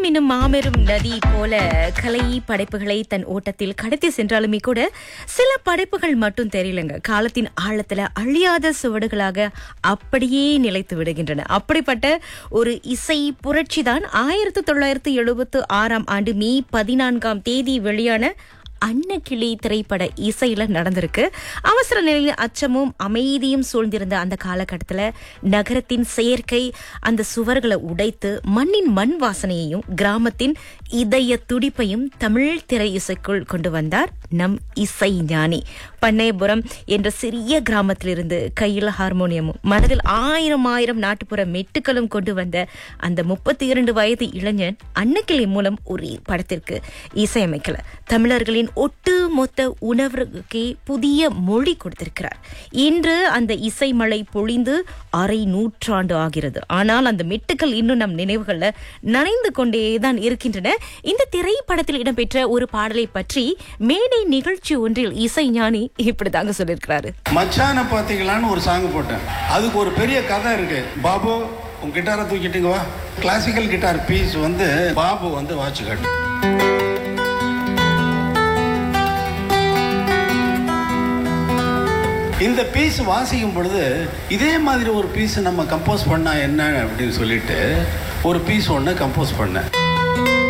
என்னும் மாபெரும் நதி போல கலை படைப்புகளை தன் ஓட்டத்தில் கடத்தி சென்றாலுமே கூட சில படைப்புகள் மட்டும் தெரியலங்க காலத்தின் ஆழத்துல அழியாத சுவடுகளாக அப்படியே நிலைத்து விடுகின்றன அப்படிப்பட்ட ஒரு இசை புரட்சி தான் ஆயிரத்தி தொள்ளாயிரத்தி எழுபத்து ஆறாம் ஆண்டு மே பதினான்காம் தேதி வெளியான அன்னக்கிளி திரைப்பட இசையில நடந்திருக்கு அவசர நிலையில் அச்சமும் அமைதியும் சூழ்ந்திருந்த அந்த காலகட்டத்துல நகரத்தின் செயற்கை அந்த சுவர்களை உடைத்து மண்ணின் மண் வாசனையையும் கிராமத்தின் இதய துடிப்பையும் தமிழ் திரை இசைக்குள் கொண்டு வந்தார் நம் இசை ஞானி பண்ணையபுரம் என்ற சிறிய கிராமத்திலிருந்து கையில் ஹார்மோனியமும் மனதில் ஆயிரம் ஆயிரம் நாட்டுப்புற மெட்டுக்களும் கொண்டு வந்த அந்த முப்பத்தி இரண்டு வயது இளைஞன் அன்னக்கிளி மூலம் ஒரு படத்திற்கு இசையமைக்கல தமிழர்களின் ஒட்டுமொத்த உணர்வுக்கே புதிய மொழி கொடுத்திருக்கிறார் இன்று அந்த இசை மழை பொழிந்து அரை நூற்றாண்டு ஆகிறது ஆனால் அந்த மெட்டுக்கள் இன்னும் நம் நினைவுகள்ல நனைந்து கொண்டேதான் இருக்கின்றன இந்த திரைப்படத்தில் இடம்பெற்ற ஒரு பாடலை பற்றி மேடை நிகழ்ச்சி ஒன்றில் இசை ஞானி இப்படிதாங்க சொல்லியிருக்கிறாரு மச்சான பாத்தீங்களான்னு ஒரு சாங் போட்டேன் அதுக்கு ஒரு பெரிய கதை இருக்கு பாபு உன் கிட்டாரை தூக்கிட்டுங்க வா கிளாசிக்கல் கிட்டார் பீஸ் வந்து பாபு வந்து வாட்ச் காட்டு இந்த பீஸ் வாசிக்கும் பொழுது இதே மாதிரி ஒரு பீஸ் நம்ம கம்போஸ் பண்ணா என்ன அப்படின்னு சொல்லிட்டு ஒரு பீஸ் ஒன்று கம்போஸ் பண்ணேன்